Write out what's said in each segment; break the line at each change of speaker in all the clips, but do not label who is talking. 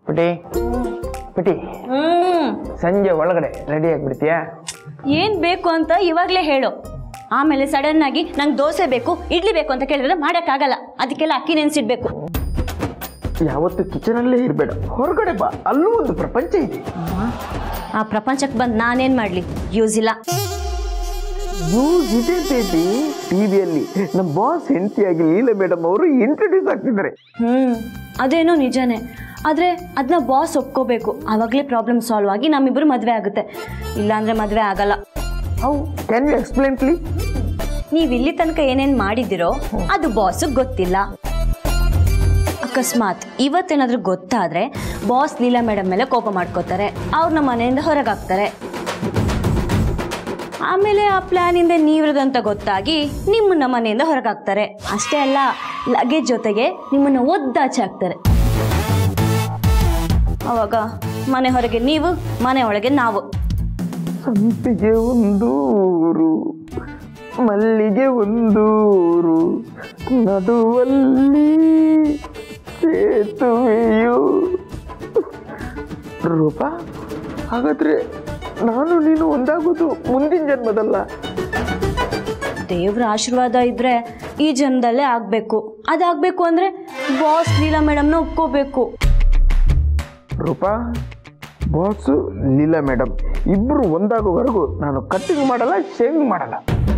ಪುಟಿ ಪುಟಿ
ಹ್ಮ್
ಸಂಜೆ ಒಳಗಡೆ ರೆಡಿ ಆಗಿಬಿಡ್ತೀಯಾ
ಏನ್ ಬೇಕು ಅಂತ ಇವಾಗ್ಲೇ ಹೇಳು ಆಮೇಲೆ ಸಡನ್ ಆಗಿ ನಂಗೆ ದೋಸೆ ಬೇಕು ಇಡ್ಲಿ ಬೇಕು ಅಂತ ಕೇಳಿದ್ರೆ ಮಾಡಕ್ಕಾಗಲ್ಲ ಅದಕ್ಕೆಲ್ಲ ಅಕ್ಕಿ ನೆನ್ಸಿಡ್ಬೇಕು
ಯಾವತ್ತು ಕಿಚನಲ್ಲೇ ಇರಬೇಡ ಹೊರಗಡೆ ಬಾ ಅಲ್ಲೂ ಒಂದು ಪ್ರಪಂಚ ಇದೆ
ಆ ಪ್ರಪಂಚಕ್ಕೆ ಬಂದು ನಾನೇನ್ ಮಾಡ್ಲಿ ಯೂಸ್ ಇಲ್ಲ
ಯೂಸ್ ಇದೆ ಬೇಬಿ ಟಿವಿಯಲ್ಲಿ ನಮ್ಮ ಬಾಸ್ ಹೆಂಡತಿಯಾಗಿ ಲೀಲಾ ಮೇಡಮ್ ಅವರು ಇಂಟ್ರೊಡ್ಯೂಸ್ ಆಗ್ತಿದ್ದಾರೆ
ಹ್ಮ್ ಅದೇನೋ ನಿಜಾನೇ ಆದ್ರೆ ಅದನ್ನ ಬಾಸ್ ಒಪ್ಕೋಬೇಕು ಆವಾಗಲೇ ಪ್ರಾಬ್ಲಮ್ ಸಾಲ್ವ್ ಆಗಿ ನಮ್ಮಿಬ್ರು ಮದ್ವೆ ಆಗುತ್ತೆ ಇಲ್ಲಾಂದ್ರೆ ಮದ್ವೆ ಆಗಲ್ಲ
how can you explain plea
ನೀವ್ ಇಲ್ಲಿ ತನಕ ಏನೇನ್ ಮಾಡಿದಿರೋ ಅದು ಬಾಸ್ ಗೊತ್ತಿಲ್ಲ ಅಕಸ್ಮಾತ್ ಇವತ್ತೇನಾದ್ರೂ ಗೊತ್ತಾದ್ರೆ ಬಾಸ್ ಲೀಲಾ ಮೇಡಮ್ ಮೇಲೆ ಕೋಪ ಮಾಡ್ಕೋತಾರೆ ಅವ್ರನ್ನ ಮನೆಯಿಂದ ಹೊರಗಾಕ್ತಾರೆ ಆಮೇಲೆ ಆ ಪ್ಲಾನ್ ಇಂದ ನೀವಿರೋದಂತ ಗೊತ್ತಾಗಿ ನಿಮ್ಮನ್ನ ಮನೆಯಿಂದ ಹೊರಗಾಕ್ತಾರೆ ಅಷ್ಟೇ ಅಲ್ಲ ಲಗೇಜ್ ಜೊತೆಗೆ ನಿಮ್ಮನ್ನ ಒದ್ದಾಚೆ ಹಾಕ್ತಾರೆ ಅವಾಗ ಮನೆ ಹೊರಗೆ ನೀವು ಮನೆ ಒಳಗೆ ನಾವು
ಸಂಪಿಗೆ ಒಂದೂರು ಮಲ್ಲಿಗೆ ಒಂದೂರು ನಡುವಲ್ಲಿ ಸೇತುವೆಯು ರೂಪ ಹಾಗಾದ್ರೆ ನಾನು ನೀನು ಒಂದಾಗೋದು ಮುಂದಿನ ಜನ್ಮದಲ್ಲ
ದೇವ್ರ ಆಶೀರ್ವಾದ ಇದ್ರೆ ಈ ಜನ್ಮದಲ್ಲೇ ಆಗ್ಬೇಕು ಅದಾಗ್ಬೇಕು ಅಂದ್ರೆ ಬಾಸ್ ಲೀಲಾ ಮೇಡಮ್ನ ಒಪ್ಕೋಬೇಕು
ರೂಪಾ ಬಾಸು ಲೀಲಾ ಮೇಡಮ್ ಇಬ್ರು ಒಂದಾಗೋವರೆಗೂ ನಾನು ಕಟ್ಟಿಂಗ್ ಮಾಡಲ್ಲ ಶೇವಿಂಗ್ ಮಾಡಲ್ಲ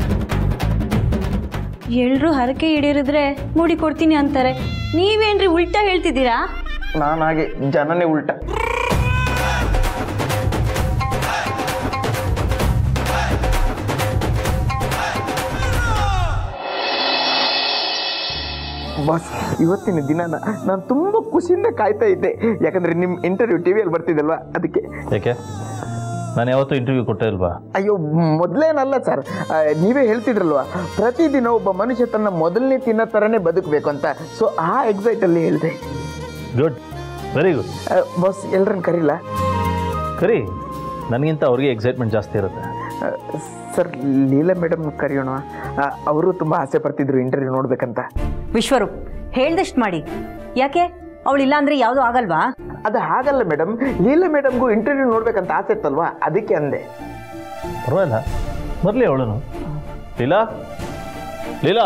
ಎಲ್ರು ಹರಕೆ ಈಡೇರಿದ್ರೆ ಮುಡಿ ಕೊಡ್ತೀನಿ ಅಂತಾರೆ ನೀವೇನ್ರಿ ಉಲ್ಟಾ ಹೇಳ್ತಿದ್ದೀರಾ
ನಾನು ಹಾಗೆ ಜನನೇ ಉಲ್ಟ ಬಾಸ್ ಇವತ್ತಿನ ದಿನನ ನಾನು ತುಂಬ ಖುಷಿಯಿಂದ ಕಾಯ್ತಾ ಇದ್ದೆ ಯಾಕಂದ್ರೆ ನಿಮ್ಮ ಇಂಟರ್ವ್ಯೂ ಟಿ ವಿಯಲ್ಲಿ ಬರ್ತಿದ್ದಲ್ವಾ ಅದಕ್ಕೆ
ಯಾಕೆ ನಾನು ಯಾವತ್ತೂ ಇಂಟರ್ವ್ಯೂ ಕೊಟ್ಟೇ ಇಲ್ವಾ
ಅಯ್ಯೋ ಮೊದಲೇನಲ್ಲ ಸರ್ ನೀವೇ ಹೇಳ್ತಿದ್ರಲ್ವಾ ಪ್ರತಿದಿನ ಒಬ್ಬ ಮನುಷ್ಯ ತನ್ನ ಮೊದಲನೇ ತಿನ್ನೋ ಥರನೇ ಬದುಕಬೇಕು ಅಂತ ಸೊ ಆ ಎಕ್ಸೈಟಲ್ಲಿ ಹೇಳಿದೆ
ಗುಡ್ ವೆರಿ ಗುಡ್
ಬಾಸ್ ಎಲ್ರನ್ನ ಕರೀಲ
ಕರಿ ನನಗಿಂತ ಅವ್ರಿಗೆ ಎಕ್ಸೈಟ್ಮೆಂಟ್ ಜಾಸ್ತಿ ಇರುತ್ತೆ
ಸರ್ ಲೀಲಾ ಮೇಡಮ್ ಕರೆಯೋಣ ಅವರು ತುಂಬ ಆಸೆ ಪಡ್ತಿದ್ರು ಇಂಟರ್ವ್ಯೂ ನೋಡ್ಬೇಕಂತ
ವಿಶ್ವರೂಪ್ ಹೇಳ್ದಷ್ಟು ಮಾಡಿ ಯಾಕೆ ಅವಳಿಲ್ಲ ಅಂದ್ರೆ ಯಾವುದು ಆಗಲ್ವಾ
ಅದು ಹಾಗಲ್ಲ ಮೇಡಮ್ ಲೀಲಾ ಮೇಡಮ್ಗೂ ಇಂಟರ್ವ್ಯೂ ನೋಡ್ಬೇಕಂತ ಆಸೆ ಇತ್ತಲ್ವಾ ಅದಕ್ಕೆ ಅಂದೆ
ಪರವಾಗಿಲ್ಲ ಬರಲಿ ಅವಳನು ಲೀಲಾ ಲೀಲಾ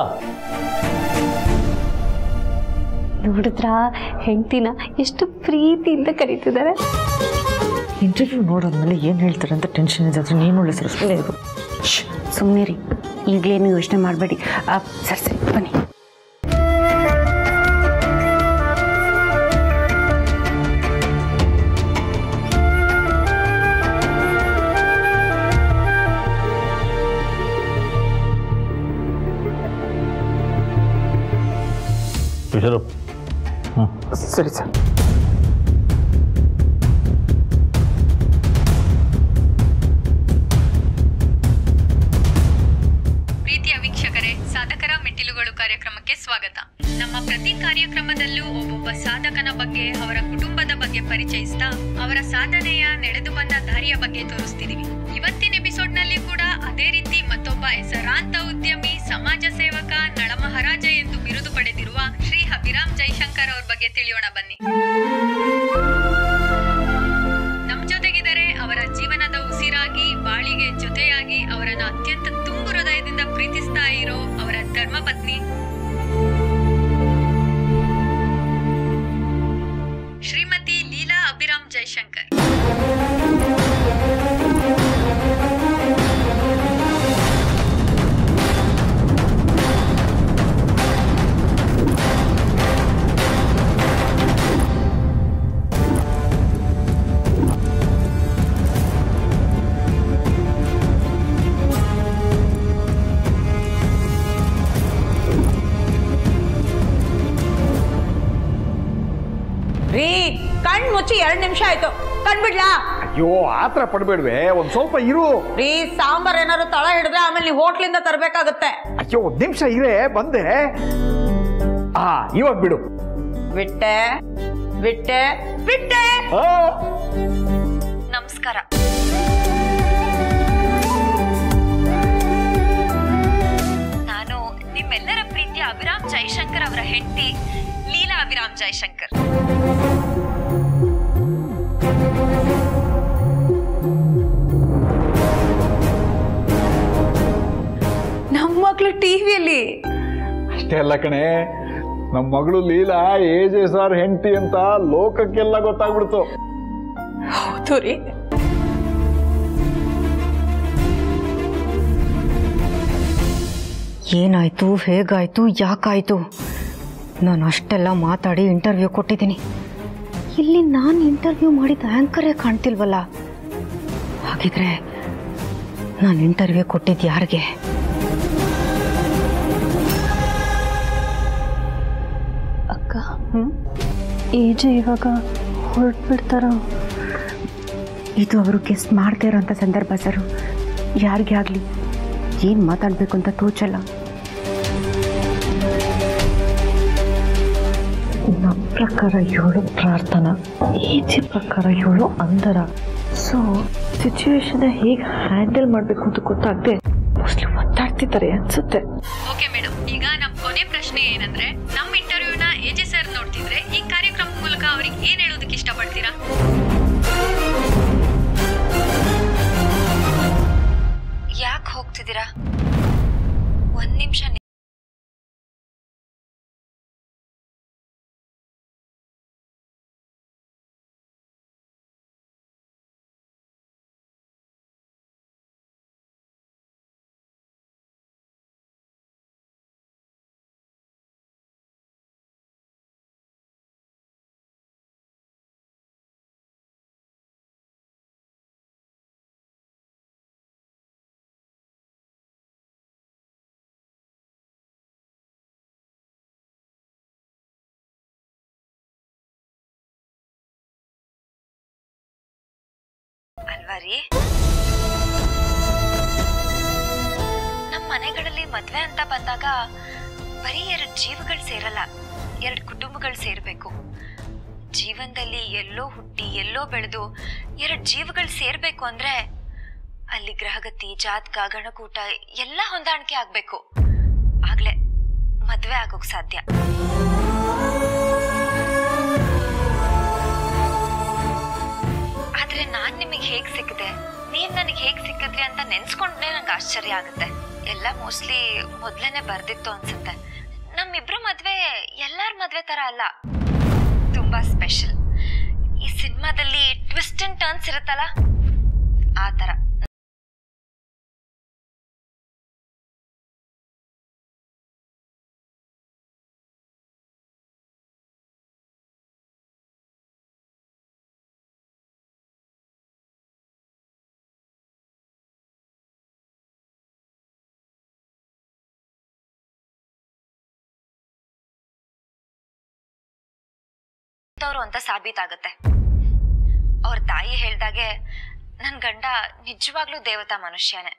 ನೋಡಿದ್ರ ಹೆಂಡ್ತಿನ ಎಷ್ಟು ಪ್ರೀತಿಯಿಂದ ಕರೀತಿದ್ದಾರೆ
ಇಂಟರ್ವ್ಯೂ ನೋಡೋದ್ಮೇಲೆ ಏನು ಹೇಳ್ತಾರೆ ಅಂತ ಟೆನ್ಷನ್ ಇದೆ ಅದ್ರ ನೀನು ಒಳ್ಳೆ ಸರಿ
ಸುಮ್ಮನೆ ರೀ ಈಗಲೇನು ಯೋಚನೆ ಮಾಡಬೇಡಿ ಸರಿ ಸರಿ ಬನ್ನಿ
ವಿಶ್ವರೂಪ್ ಹ್ಞೂ
ಸರಿ ಸರ್
ಪ್ರೀತಿಯ ವೀಕ್ಷಕರೇ ಸಾಧಕರ ಮೆಟ್ಟಿಲುಗಳು ಕಾರ್ಯಕ್ರಮಕ್ಕೆ ಸ್ವಾಗತ ನಮ್ಮ ಪ್ರತಿ ಕಾರ್ಯಕ್ರಮದಲ್ಲೂ ಒಬ್ಬೊಬ್ಬ ಸಾಧಕನ ಬಗ್ಗೆ ಅವರ ಕುಟುಂಬದ ಬಗ್ಗೆ ಪರಿಚಯಿಸ್ತಾ ಅವರ ಸಾಧನೆಯ ನಡೆದು ಬಂದ ದಾರಿಯ ಬಗ್ಗೆ ತೋರಿಸ್ತಿದೀವಿ ಇವತ್ತಿನ ಎಪಿಸೋಡ್ನಲ್ಲಿ ಕೂಡ ಅದೇ ರೀತಿ ಮತ್ತೊಬ್ಬ ಹೆಸರಾಂತ ಉದ್ಯಮಿ ಸಮಾಜ ಸೇವಕ ನಳಮಹಾರಾಜ ಎಂದು ಬಿರುದು ಪಡೆದಿರುವ ಶ್ರೀ ಅಭಿರಾಮ್ ಜೈಶಂಕರ್ ಅವ್ರ ಬಗ್ಗೆ ತಿಳಿಯೋಣ ಬನ್ನಿ ನಮ್ ಜೊತೆಗಿದ್ದಾರೆ ಅವರ ಜೀವನದ ಉಸಿರಾಗಿ ಬಾಳಿಗೆ ಜೊತೆಯಾಗಿ ಅವರನ್ನ ಅತ್ಯಂತ ತುಂಬು ಹೃದಯದಿಂದ ಪ್ರೀತಿಸ್ತಾ ಇರೋ ಅವರ ಧರ್ಮಪತ್ನಿ ಶ್ರೀಮತಿ ಲೀಲಾ ಅಭಿರಾಮ್ ಜೈಶಂಕರ್
ರೀ ಕಣ್ ಮುಚ್ಚಿ ಎರಡು ನಿಮಿಷ ಆಯ್ತು ಕಣ್ಬಿಡ್ಲಾ
ಅಯ್ಯೋ ಆತರ ಪಡ್ಬೇಡ್ವೆ ಒಂದ್ ಸ್ವಲ್ಪ ಇರು
ರೀ ಸಾಂಬಾರ್ ಏನಾದ್ರು ತಳ ಹಿಡಿದ್ರೆ ಆಮೇಲೆ ನೀವು ಹೋಟ್ಲಿಂದ ತರಬೇಕಾಗತ್ತೆ
ಅಯ್ಯೋ ಒಂದ್ ನಿಮಿಷ ಇರೇ ಬಂದೆ ಆ ಇವಾಗ ಬಿಡು
ಬಿಟ್ಟೆ ಬಿಟ್ಟೆ ಬಿಟ್ಟೆ
ಆ,
ನಮಸ್ಕಾರ ನಾನು ನಿಮ್ಮೆಲ್ಲರ ಪ್ರೀತಿಯ ಅಭಿರಾಮ್ ಜೈಶಂಕರ್ ಅವರ ಹೆಂಡತಿ ಲೀಲಾ ಅಭಿರಾಮ್ ಜೈಶಂಕರ್ ಮಕ್ಳು ಟಿವಿಯಲ್ಲಿ
ಅಷ್ಟೇ ಅಲ್ಲ ಕಣೆ ನಮ್ಮ ಮಗಳು ಲೀಲಾ ಎ ಜೆ ಸರ್ ಹೆಂಡತಿ ಅಂತ ಲೋಕಕ್ಕೆಲ್ಲ ಗೊತ್ತಾಗ್ಬಿಡ್ತು
ಹೌದು ರೀ
ಏನಾಯ್ತು ಹೇಗಾಯ್ತು ಯಾಕಾಯ್ತು ನಾನು ಅಷ್ಟೆಲ್ಲ ಮಾತಾಡಿ ಇಂಟರ್ವ್ಯೂ ಕೊಟ್ಟಿದ್ದೀನಿ ಇಲ್ಲಿ ನಾನು ಇಂಟರ್ವ್ಯೂ ಮಾಡಿದ ಆ್ಯಂಕರೇ ಕಾಣ್ತಿಲ್ವಲ್ಲ ಹಾಗಿದ್ರೆ ನಾನು ಇಂಟರ್ವ್ಯೂ ಕೊಟ್ಟಿದ್ದು ಯಾರಿಗೆ
ಅಕ್ಕ ಏಜೆ ಇವಾಗ ಹೊರಟ್ಬಿಡ್ತಾರ
ಇದು ಅವರು ಗೆಸ್ಟ್ ಮಾಡದೇ ಇರೋಂಥ ಸಂದರ್ಭ ಸರು ಯಾರಿಗೆ ಆಗಲಿ ಏನು ಮಾತಾಡಬೇಕು ಅಂತ ತೋಚಲ್ಲ
ನಮ್ಮ ಪ್ರಕಾರ ಇವಳು ಪ್ರಾರ್ಥನಾ ಈಚೆ ಪ್ರಕಾರ ಇವಳು ಅಂದರ ಸೊ ಸಿಚುವೇಶನ್ ಹೇಗೆ ಹ್ಯಾಂಡಲ್ ಮಾಡಬೇಕು ಅಂತ ಗೊತ್ತಾಗದೆ ಮೋಸ್ಟ್ಲಿ ಒತ್ತಾಡ್ತಿದ್ದಾರೆ ಅನ್ಸುತ್ತೆ
ಓಕೆ ಮೇಡಮ್ ಈಗ ನಮ್ ಕೊನೆ ಪ್ರಶ್ನೆ ಏನಂದ್ರೆ ನಮ್ಮ ಇಂಟರ್ವ್ಯೂನ ಎಜೆ ಸರ್ ನೋಡ್ತಿದ್ರೆ ಈ ಕಾರ್ಯಕ್ರಮದ ಮೂಲಕ ಅವ್ರಿಗೆ ಏನ್ ಹೇಳೋದಕ್ಕೆ ಇಷ್ಟಪಡ್ತೀರಾ
ಯಾಕೆ ಹೋಗ್ತಿದ್ದೀರಾ ಒಂದ್ ನಿಮಿಷ ಅಲ್ವಾ ರೀ ನಮ್ಮ ಮನೆಗಳಲ್ಲಿ ಮದ್ವೆ ಅಂತ ಬಂದಾಗ ಬರೀ ಎರಡು ಜೀವಗಳು ಸೇರಲ್ಲ ಎರಡು ಕುಟುಂಬಗಳು ಸೇರ್ಬೇಕು ಜೀವನದಲ್ಲಿ ಎಲ್ಲೋ ಹುಟ್ಟಿ ಎಲ್ಲೋ ಬೆಳೆದು ಎರಡು ಜೀವಗಳು ಸೇರ್ಬೇಕು ಅಂದ್ರೆ ಅಲ್ಲಿ ಗ್ರಹಗತಿ ಜಾತಕ ಗಣಕೂಟ ಎಲ್ಲ ಹೊಂದಾಣಿಕೆ ಆಗ್ಬೇಕು ಆಗ್ಲೇ ಮದ್ವೆ ಆಗೋಕ್ ಸಾಧ್ಯ ಆದ್ರೆ ನಾನ್ ನಿಮಗೆ ಹೇಗ್ ಸಿಕ್ಕಿದೆ ನೀವ್ ನನಗೆ ಹೇಗ್ ಸಿಕ್ಕಿದ್ರಿ ಅಂತ ನೆನ್ಸ್ಕೊಂಡ್ರೆ ನಂಗೆ ಆಶ್ಚರ್ಯ ಆಗುತ್ತೆ ಎಲ್ಲ ಮೋಸ್ಟ್ಲಿ ಮೊದ್ಲೇನೆ ಬರ್ದಿತ್ತು ಅನ್ಸುತ್ತೆ ನಮ್ಮಿಬ್ರು ಮದ್ವೆ ಎಲ್ಲಾರ ಮದ್ವೆ ತರ ಅಲ್ಲ ತುಂಬಾ ಸ್ಪೆಷಲ್ ಈ ಸಿನಿಮಾದಲ್ಲಿ ಟ್ವಿಸ್ಟ್ ಅಂಡ್ ಟರ್ನ್ಸ್ ಇರುತ್ತಲ್ಲ ಆ ತರ ಅವ್ರು ಅಂತ ಸಾಬೀತಾಗತ್ತೆ ಅವ್ರ ತಾಯಿ ಹೇಳ್ದಾಗೆ ನನ್ ಗಂಡ ನಿಜವಾಗ್ಲೂ ದೇವತಾ ಮನುಷ್ಯನೇ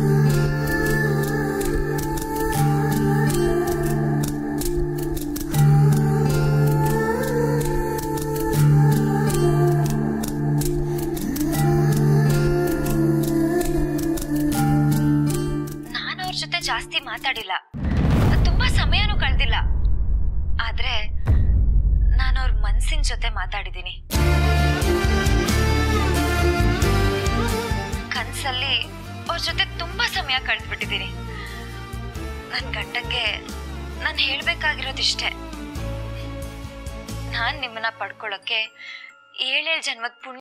ನಾನು ಅವ್ರ ಜೊತೆ ಜಾಸ್ತಿ ಮಾತಾಡಿಲ್ಲ ತುಂಬಾ ಸಮಯನೂ ಕಳ್ದಿಲ್ಲ ಆದ್ರೆ ನಾನು ಅವ್ರ ಮನ್ಸಿನ ಜೊತೆ ಮಾತಾಡಿದ್ದೀನಿ ಕನ್ಸಲ್ಲಿ ಅವ್ರ ಜೊತೆ ತುಂಬಾ ಸಮಯ ಕಳೆದ್ಬಿಟ್ಟಿದ್ದೀನಿ ನನ್ನ ಗಂಡಂಗೆ ನಾನು ಹೇಳ್ಬೇಕಾಗಿರೋದಿಷ್ಟೇ ನಾನ್ ನಿಮ್ಮನ್ನ ಪಡ್ಕೊಳ್ಳೋಕೆ ಏಳೇಳು ಜನ್ಮದ ಪುಣ್ಯ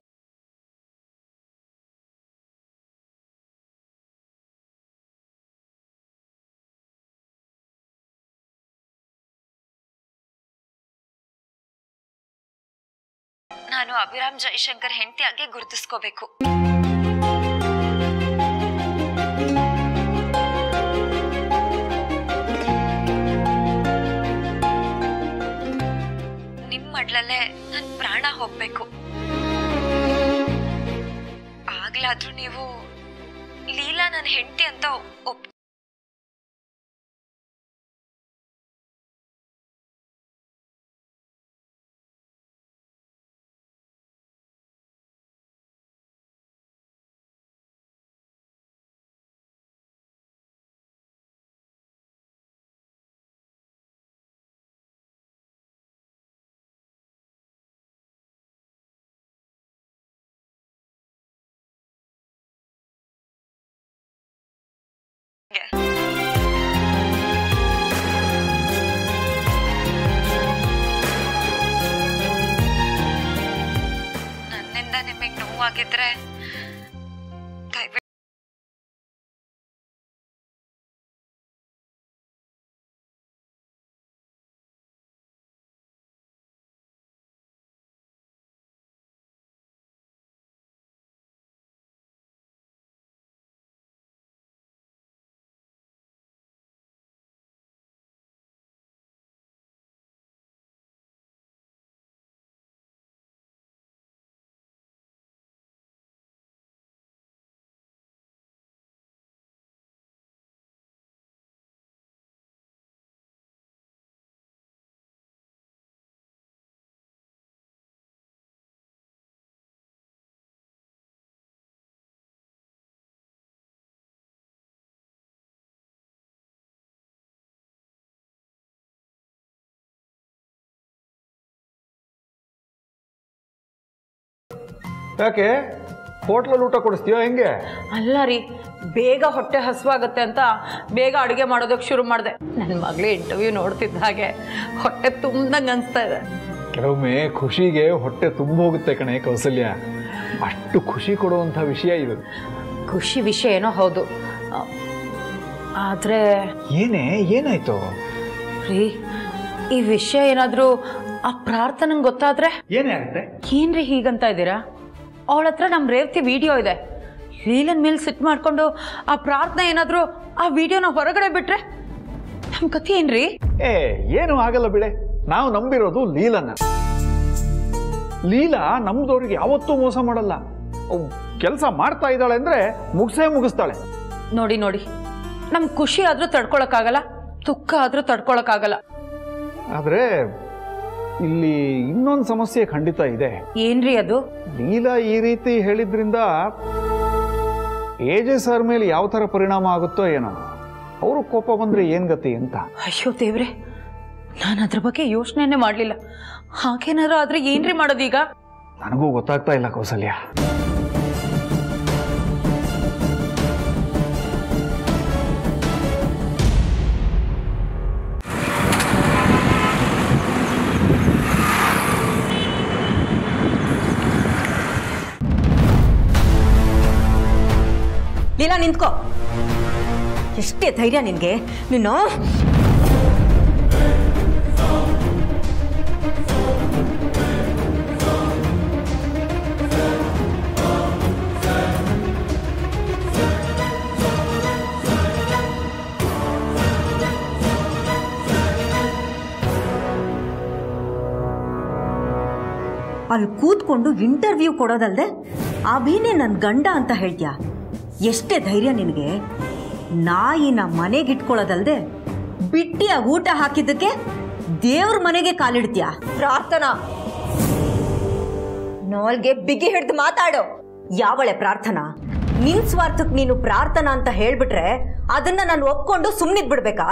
ನಾನು ಅಭಿರಾಮ್ ಜೈಶಂಕರ್ ಹೆಂಡತಿಯಾಗಿ ಗುರುತಿಸ್ಕೋಬೇಕು ನಿಮ್ ಮಡ್ಲಲ್ಲೇ ನನ್ ಪ್ರಾಣ ಹೋಗ್ಬೇಕು ಆಗ್ಲಾದ್ರೂ ನೀವು ಲೀಲಾ ನನ್ನ ಹೆಂಡತಿ ಅಂತ ಒಪ್ ನೋವಾಗಿದ್ರೆ ದಯವಿಟ್ಟು
ಯಾಕೆ ಹೋಟ್ಲಲ್ಲಿ ಊಟ ಕೊಡಿಸ್ತೀಯೋ ಹೆಂಗೆ
ಅಲ್ಲ ರೀ ಬೇಗ ಹೊಟ್ಟೆ ಹಸುವಾಗುತ್ತೆ ಅಂತ ಬೇಗ ಅಡುಗೆ ಮಾಡೋದಕ್ಕೆ ಶುರು ಮಾಡಿದೆ ನನ್ನ ಮಗಳೇ ಇಂಟರ್ವ್ಯೂ ನೋಡ್ತಿದ್ದ ಹಾಗೆ ಹೊಟ್ಟೆ ತುಂಬ್ದಂಗೆ ಅನಿಸ್ತಾ ಇದೆ
ಕೆಲವೊಮ್ಮೆ ಖುಷಿಗೆ ಹೊಟ್ಟೆ ತುಂಬ ಹೋಗುತ್ತೆ ಕಣೆ ಕೌಸಲ್ಯ ಅಷ್ಟು ಖುಷಿ ಕೊಡುವಂಥ ವಿಷಯ ಇದು
ಖುಷಿ ವಿಷಯ ಏನೋ ಹೌದು ಆದರೆ
ಏನೇ ಏನಾಯ್ತು
ರೀ ಈ ವಿಷಯ ಏನಾದರೂ ಆ ಪ್ರಾರ್ಥನೆಗೆ ಗೊತ್ತಾದ್ರೆ
ಏನೇ ಆಗುತ್ತೆ
ಏನ್ರಿ ಹೀಗಂತ ಇದ್ದೀರಾ ಅವಳ ಹತ್ರ ನಮ್ಮ ರೇವತಿ ವಿಡಿಯೋ ಇದೆ ಲೀಲನ್ ಮೇಲೆ ಸಿಟ್ ಮಾಡ್ಕೊಂಡು ಆ ಪ್ರಾರ್ಥನೆ ಏನಾದರೂ ಆ ವಿಡಿಯೋನ ಹೊರಗಡೆ ಬಿಟ್ರೆ ನಮ್ಮ ಕಥೆ ಏನ್ರಿ
ಏ ಏನು ಆಗಲ್ಲ ಬಿಡೆ ನಾವು ನಂಬಿರೋದು ಲೀಲನ ಲೀಲಾ ನಮ್ದವ್ರಿಗೆ ಯಾವತ್ತೂ ಮೋಸ ಮಾಡಲ್ಲ ಕೆಲಸ ಮಾಡ್ತಾ ಇದ್ದಾಳೆ ಅಂದ್ರೆ ಮುಗಿಸೇ ಮುಗಿಸ್ತಾಳೆ
ನೋಡಿ ನೋಡಿ ನಮ್ ಖುಷಿ ಆದ್ರೂ ತಡ್ಕೊಳಕ್ಕಾಗಲ್ಲ ದುಃಖ ಆದ್ರೂ ತಡ್ಕೊಳಕ್ಕಾಗಲ್ಲ
ಆದ್ರೆ ಇಲ್ಲಿ ಇನ್ನೊಂದು ಸಮಸ್ಯೆ ಖಂಡಿತ ಇದೆ
ಏನ್ರಿ ಅದು
ಲೀಲಾ ಈ ರೀತಿ ಹೇಳಿದ್ರಿಂದ ಎಜೆ ಸರ್ ಮೇಲೆ ಯಾವ ಥರ ಪರಿಣಾಮ ಆಗುತ್ತೋ ಏನೋ ಅವರು ಕೋಪ ಬಂದ್ರೆ ಏನ್ ಗತಿ ಅಂತ
ಅಯ್ಯೋ ದೇವ್ರೆ ನಾನು ಅದ್ರ ಬಗ್ಗೆ ಯೋಚನೆನೇ ಮಾಡ್ಲಿಲ್ಲ ಹಾಗೇನಾದ್ರು ಆದ್ರೆ ಏನ್ರಿ ಮಾಡೋದೀಗ
ನನಗೂ ಗೊತ್ತಾಗ್ತಾ ಇಲ್ಲ ಕೌಸಲ್ಯ
ಲೀಲಾ ನಿಂತ್ಕೋ ಎಷ್ಟೇ ಧೈರ್ಯ ನಿನ್ಗೆ ನೀನು ಅಲ್ಲಿ ಕೂತ್ಕೊಂಡು ಇಂಟರ್ವ್ಯೂ ಕೊಡೋದಲ್ದೆ ಅಭಿನೇ ನನ್ನ ಗಂಡ ಅಂತ ಹೇಳ್ತೀಯ ಎಷ್ಟೇ ಧೈರ್ಯ ನಿನಗೆ ನಾಯಿನ ಮನೆಗಿಟ್ಕೊಳ್ಳೋದಲ್ದೆ ಬಿಟ್ಟಿಯಾಗಿ ಊಟ ಹಾಕಿದ್ದಕ್ಕೆ ದೇವ್ರ ಮನೆಗೆ ಕಾಲಿಡ್ತೀಯ ಪ್ರಾರ್ಥನಾ ನಾಲ್ಗೆ ಬಿಗಿ ಹಿಡ್ದು ಮಾತಾಡು ಯಾವಳೆ ಪ್ರಾರ್ಥನಾ ನಿನ್ ಸ್ವಾರ್ಥಕ್ಕೆ ನೀನು ಪ್ರಾರ್ಥನಾ ಅಂತ ಹೇಳ್ಬಿಟ್ರೆ ಅದನ್ನ ನಾನು ಒಪ್ಕೊಂಡು ಸುಮ್ಮನಿದ್ ಬಿಡ್ಬೇಕಾ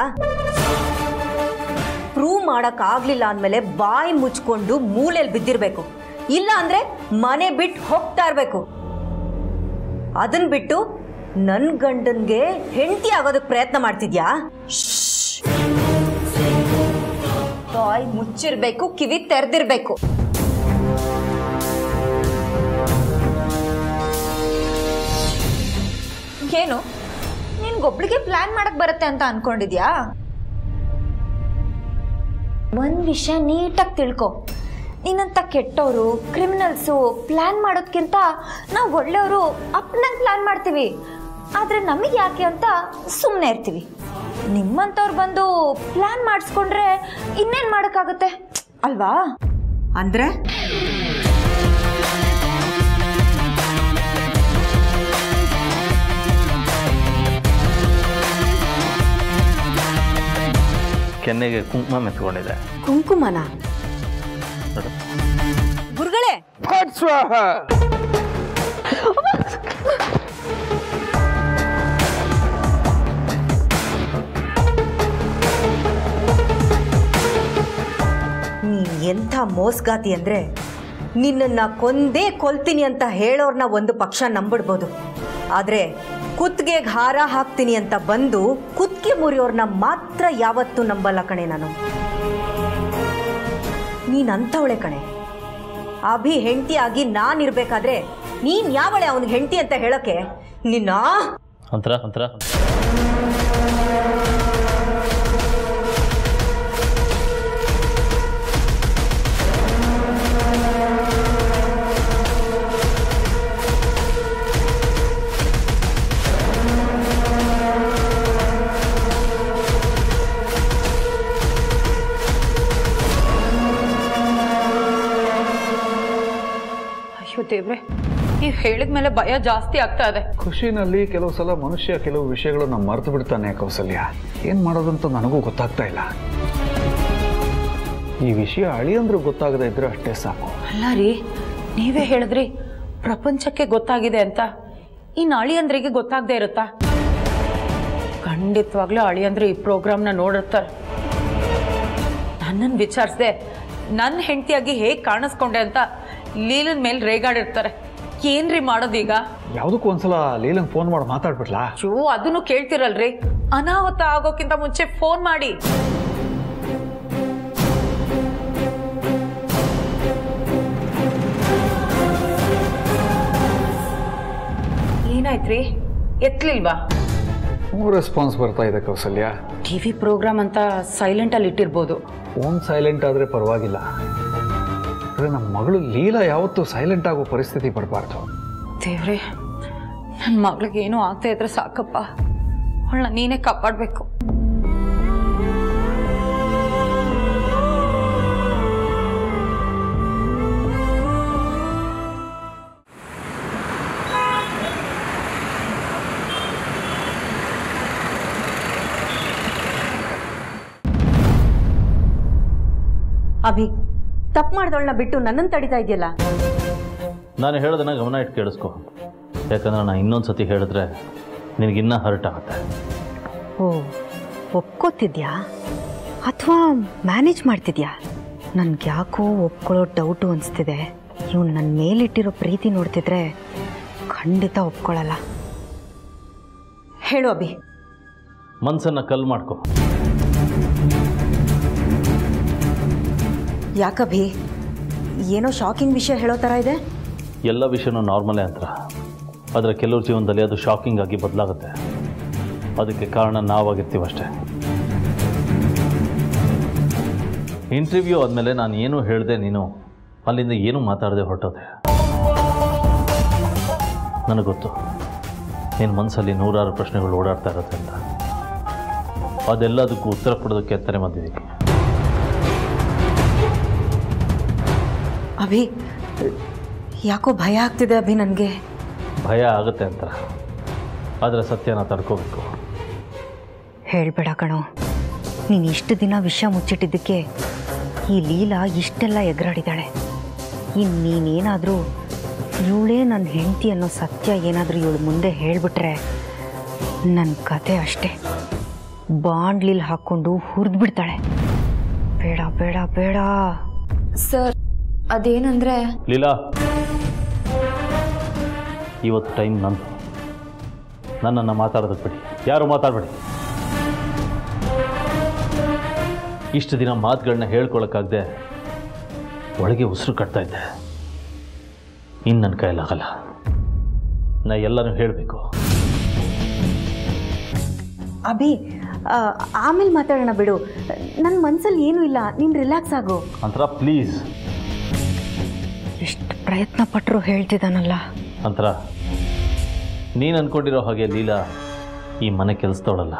ಪ್ರೂವ್ ಮಾಡಕ್ ಆಗ್ಲಿಲ್ಲ ಅಂದ್ಮೇಲೆ ಬಾಯಿ ಮುಚ್ಕೊಂಡು ಮೂಲೆಯಲ್ಲಿ ಬಿದ್ದಿರ್ಬೇಕು ಇಲ್ಲ ಅಂದ್ರೆ ಮನೆ ಬಿಟ್ಟು ಹೋಗ್ತಾ ಇರ್ಬೇಕು ಅದನ್ ಬಿಟ್ಟು ನನ್ ಗಂಡನ್ಗೆ ಹೆಂಡತಿ ಆಗೋದಕ್ಕೆ ಪ್ರಯತ್ನ ಮಾಡ್ತಿದ್ಯಾ ಶ್ಶ್. ಬಾಯಿ ಮುಚ್ಚಿರ್ಬೇಕು ಕಿವಿ ತೆರೆದಿರ್ಬೇಕು
ಏನು ನಿನ್ಗೊಬ್ಳಿಗೆ ಪ್ಲಾನ್ ಮಾಡಕ್ ಬರುತ್ತೆ ಅಂತ ಅನ್ಕೊಂಡಿದ್ಯಾ ಒಂದ್ ವಿಷಯ ನೀಟಾಗಿ ತಿಳ್ಕೊ ನಿನ್ನಂತ ಕೆಟ್ಟವರು ಕ್ರಿಮಿನಲ್ಸು ಪ್ಲಾನ್ ಮಾಡೋದ್ಕಿಂತ ನಾವು ಒಳ್ಳೆಯವರು ಅಪ್ಪನಂಗೆ ಪ್ಲಾನ್ ಮಾಡ್ತೀವಿ ಆದ್ರೆ ನಮಗೆ ಯಾಕೆ ಅಂತ ಸುಮ್ಮನೆ ಇರ್ತೀವಿ ನಿಮ್ಮಂಥವ್ರು ಬಂದು ಪ್ಲಾನ್ ಮಾಡಿಸ್ಕೊಂಡ್ರೆ ಇನ್ನೇನು ಮಾಡೋಕ್ಕಾಗುತ್ತೆ ಅಲ್ವಾ
ಅಂದ್ರೆ
ಕೆನ್ನೆಗೆ ಕುಂಕುಮ ಮೆತ್ಕೊಂಡಿದೆ
ಕುಂಕುಮನ
ನೋಡು
ಗುರುಗಳೇ
ಸ್ವಾಹ
ನೀನ್ ಎಂಥ ಮೋಸ್ಗಾತಿ ಅಂದ್ರೆ ನಿನ್ನನ್ನ ಕೊಂದೇ ಕೊಲ್ತೀನಿ ಅಂತ ಹೇಳೋರ್ನ ಒಂದು ಪಕ್ಷ ನಂಬಿಡ್ಬೋದು ಆದ್ರೆ ಕುತ್ತಿಗೆಗೆ ಹಾರ ಹಾಕ್ತೀನಿ ಅಂತ ಬಂದು ಕುತ್ತಿಗೆ ಮುರಿಯೋರ್ನ ಮಾತ್ರ ಯಾವತ್ತೂ ನಂಬಲ್ಲ ಕಣೆ ನಾನು ನೀನಂಥವಳೆ ಕಣೆ ಅಭಿ ಹೆಂಡತಿ ಆಗಿ ನಾನಿರ್ಬೇಕಾದ್ರೆ ನೀನ್ ಯಾವಳೆ ಅವನಿಗೆ ಹೆಂಡತಿ ಅಂತ ಹೇಳೋಕೆ ನಿನ್ನ
ಅಂತರ ಅಂತರ
ಅಯ್ಯೋ ದೇವ್ರೆ ನೀವು ಹೇಳಿದ ಮೇಲೆ ಭಯ ಜಾಸ್ತಿ ಆಗ್ತಾ ಇದೆ
ಖುಷಿನಲ್ಲಿ ಕೆಲವು ಸಲ ಮನುಷ್ಯ ಕೆಲವು ವಿಷಯಗಳನ್ನ ಮರೆತು ಬಿಡ್ತಾನೆ ಕೌಸಲ್ಯ ಏನ್ ಮಾಡೋದಂತ ನನಗೂ ಗೊತ್ತಾಗ್ತಾ ಇಲ್ಲ ಈ ವಿಷಯ ಅಳಿಯಂದ್ರು ಗೊತ್ತಾಗದೇ ಇದ್ರೆ ಅಷ್ಟೇ ಸಾಕು
ಅಲ್ಲ ರೀ ನೀವೇ ಹೇಳಿದ್ರಿ ಪ್ರಪಂಚಕ್ಕೆ ಗೊತ್ತಾಗಿದೆ ಅಂತ ಇನ್ನು ಅಳಿಯಂದ್ರಿಗೆ ಗೊತ್ತಾಗದೇ ಇರುತ್ತಾ ಖಂಡಿತವಾಗ್ಲೂ ಅಳಿಯಂದ್ರೆ ಈ ಪ್ರೋಗ್ರಾಮ್ನ ನೋಡಿರ್ತಾರೆ ನನ್ನನ್ನು ವಿಚಾರಿಸ್ದೆ ನನ್ನ ಹೆಂಡತಿಯಾಗಿ ಹೇಗೆ ಕಾಣಿಸ್ಕೊಂಡೆ ಅಂತ ಲೀಲನ್ ಮೇಲೆ ರೇಗಾಡಿರ್ತಾರೆ ಏನ್ರಿ ಮಾಡೋದೀಗ
ಯಾವುದಕ್ಕೂ ಒಂದ್ಸಲ ಲೀಲಂಗ್ ಫೋನ್ ಮಾಡಿ ಮಾತಾಡ್ಬಿಡ್ಲಾ
ಚೂ ಅದನ್ನು ಕೇಳ್ತಿರಲ್ರಿ ಅನಾಹುತ ಆಗೋಕ್ಕಿಂತ ಮುಂಚೆ ಫೋನ್ ಮಾಡಿ ಏನಾಯ್ತ್ರಿ ಎತ್ಲಿಲ್ವಾ
ರೆಸ್ಪಾನ್ಸ್ ಬರ್ತಾ ಇದೆ ಕೌಸಲ್ಯ
ಟಿವಿ ಪ್ರೋಗ್ರಾಮ್ ಅಂತ ಸೈಲೆಂಟ್ ಅಲ್ಲಿ ಇಟ್ಟಿರ್ಬೋದು
ಫೋನ್ ಸೈಲೆಂಟ್ ಆದ್ರೆ ಪರವಾಗಿಲ್ಲ ಆದ್ರೆ ನಮ್ಮ ಮಗಳು ಲೀಲಾ ಯಾವತ್ತೂ ಸೈಲೆಂಟ್ ಆಗೋ ಪರಿಸ್ಥಿತಿ ಬರಬಾರ್ದು
ದೇವ್ರೆ ನನ್ನ ಮಗಳಿಗೆ ಏನೂ ಆಗ್ತಾ ಇದ್ರೆ ಸಾಕಪ್ಪ ಅವಳನ್ನ ನೀನೇ ಕಾಪಾಡಬೇಕು
ಅಭಿ ತಪ್ಪು ಮಾಡ್ದವಳನ್ನ ಬಿಟ್ಟು ನನ್ನನ್ನು ತಡಿತಾ ಇದೆಯಲ್ಲ
ನಾನು ಹೇಳೋದನ್ನ ಗಮನ ಇಟ್ಟು ಕೇಳಿಸ್ಕೊ ಯಾಕಂದ್ರೆ ನಾನು ಇನ್ನೊಂದು ಸತಿ ಹೇಳಿದ್ರೆ ನಿನಗಿನ್ನೂ ಹರ್ಟ್ ಆಗುತ್ತೆ
ಓ ಒಪ್ಕೋತಿದ್ಯಾ ಅಥವಾ ಮ್ಯಾನೇಜ್ ಮಾಡ್ತಿದ್ಯಾ ನನ್ಗೆ ಯಾಕೋ ಒಪ್ಕೊಳ್ಳೋ ಡೌಟು ಅನಿಸ್ತಿದೆ ಇವನು ನನ್ನ ಮೇಲಿಟ್ಟಿರೋ ಪ್ರೀತಿ ನೋಡ್ತಿದ್ರೆ ಖಂಡಿತ ಒಪ್ಕೊಳ್ಳಲ್ಲ
ಹೇಳು ಅಭಿ
ಮನಸ್ಸನ್ನು ಕಲ್ ಮಾಡ್ಕೊ
ಯಾಕಭಿ ಏನೋ ಶಾಕಿಂಗ್ ವಿಷಯ ಹೇಳೋ ಥರ ಇದೆ
ಎಲ್ಲ ವಿಷಯನೂ ನಾರ್ಮಲೇ ಅಂತ ಆದರೆ ಕೆಲವ್ರ ಜೀವನದಲ್ಲಿ ಅದು ಶಾಕಿಂಗ್ ಆಗಿ ಬದಲಾಗುತ್ತೆ ಅದಕ್ಕೆ ಕಾರಣ ನಾವಾಗಿರ್ತೀವಷ್ಟೇ ಇಂಟರ್ವ್ಯೂ ಆದಮೇಲೆ ನಾನು ಏನೂ ಹೇಳಿದೆ ನೀನು ಅಲ್ಲಿಂದ ಏನೂ ಮಾತಾಡದೆ ಹೊರಟೋದೆ ನನಗೆ ಗೊತ್ತು ನಿನ್ನ ಮನಸ್ಸಲ್ಲಿ ನೂರಾರು ಪ್ರಶ್ನೆಗಳು ಓಡಾಡ್ತಾ ಇರುತ್ತೆ ಅಂತ ಅದೆಲ್ಲದಕ್ಕೂ ಉತ್ತರ ಕೊಡೋದಕ್ಕೆ ಅಂತಾನೆ ಬಂದಿದ್ದೀನಿ
ಅಭಿ ಯಾಕೋ ಭಯ ಆಗ್ತಿದೆ ಅಭಿ ನನಗೆ
ಭಯ ಆಗುತ್ತೆ ಅಂತ ಆದರೆ ಸತ್ಯನ ತಡ್ಕೋಬೇಕು
ಹೇಳ್ಬೇಡ ಕಣೋ ನೀನು ಇಷ್ಟು ದಿನ ವಿಷಯ ಮುಚ್ಚಿಟ್ಟಿದ್ದಕ್ಕೆ ಈ ಲೀಲಾ ಇಷ್ಟೆಲ್ಲ ಎಗರಾಡಿದಾಳೆ ಇನ್ನು ನೀನೇನಾದರೂ ಇವಳೇ ನನ್ನ ಹೆಂಡತಿ ಅನ್ನೋ ಸತ್ಯ ಏನಾದರೂ ಇವಳು ಮುಂದೆ ಹೇಳಿಬಿಟ್ರೆ ನನ್ನ ಕತೆ ಅಷ್ಟೇ ಬಾಂಡ್ಲಿಲ್ ಹಾಕ್ಕೊಂಡು ಹುರಿದು ಬಿಡ್ತಾಳೆ ಬೇಡ ಬೇಡ ಬೇಡ
ಸರ್ ಅದೇನಂದ್ರೆ
ಲೀಲಾ ಇವತ್ತು ಟೈಮ್ ನಂದು ನನ್ನನ್ನು ಮಾತಾಡೋದಕ್ಕೆ ಬಿಡಿ ಯಾರು ಮಾತಾಡಬೇಡಿ ಇಷ್ಟು ದಿನ ಮಾತುಗಳನ್ನ ಹೇಳ್ಕೊಳಕ್ಕಾಗದೆ ಒಳಗೆ ಉಸಿರು ಕಟ್ತಾ ಇದ್ದೆ ಇನ್ನು ನನ್ನ ಕೈಲಾಗಲ್ಲ ನಾ ಎಲ್ಲನೂ ಹೇಳಬೇಕು
ಅಭಿ ಆಮೇಲೆ ಮಾತಾಡೋಣ ಬಿಡು ನನ್ನ ಮನಸ್ಸಲ್ಲಿ ಏನೂ ಇಲ್ಲ ನೀನು ರಿಲ್ಯಾಕ್ಸ್ ಆಗು
ಅಂತರ ಪ್ಲೀಸ್
ಎಷ್ಟು ಪ್ರಯತ್ನ ಪಟ್ಟರು ಹೇಳ್ತಿದ್ದಾನಲ್ಲ
ಅಂತರ ನೀನು ಅನ್ಕೊಂಡಿರೋ ಹಾಗೆ ಲೀಲಾ ಈ ಮನೆ ಕೆಲಸದವಳಲ್ಲ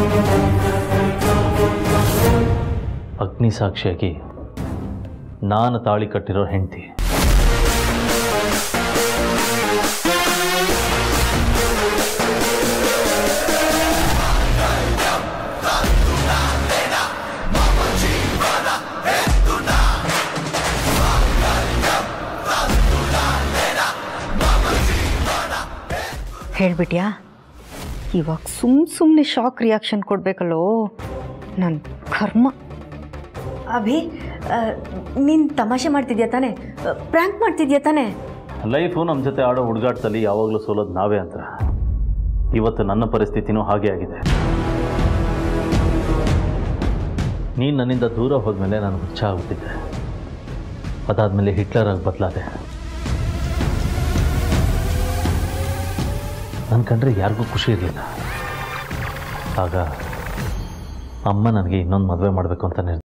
ಅಗ್ನಿ ಸಾಕ್ಷಿಯಾಗಿ ನಾನು ತಾಳಿ ಕಟ್ಟಿರೋ ಹೆಂಡತಿ
ಹೇಳ್ಬಿಟ್ಯಾ ಇವಾಗ ಸುಮ್ಮ ಸುಮ್ಮನೆ ಶಾಕ್ ರಿಯಾಕ್ಷನ್ ಕೊಡಬೇಕಲ್ಲೋ ನನ್ನ ಕರ್ಮ
ಅಭಿ ನೀನು ತಮಾಷೆ ಮಾಡ್ತಿದ್ಯಾ ತಾನೆ ಪ್ರ್ಯಾಂಕ್ ಮಾಡ್ತಿದ್ಯಾ ತಾನೆ
ಲೈಫು ನಮ್ಮ ಜೊತೆ ಆಡೋ ಹುಡುಗಾಟದಲ್ಲಿ ಯಾವಾಗಲೂ ಸೋಲೋದು ನಾವೇ ಅಂತ ಇವತ್ತು ನನ್ನ ಪರಿಸ್ಥಿತಿನೂ ಹಾಗೆ ಆಗಿದೆ ನೀನು ನನ್ನಿಂದ ದೂರ ಹೋದ್ಮೇಲೆ ನಾನು ಹುಚ್ಚ ಆಗ್ಬಿಟ್ಟಿದ್ದೆ ಅದಾದಮೇಲೆ ಹಿಟ್ಲರ್ ಆಗಿ ಬದಲಾದೆ ನನ್ನ ಕಂಡ್ರೆ ಯಾರಿಗೂ ಖುಷಿ ಇರಲಿಲ್ಲ ಆಗ ಅಮ್ಮ ನನಗೆ ಇನ್ನೊಂದು ಮದುವೆ ಮಾಡಬೇಕು ಅಂತ ನಿರ್ಧಾರ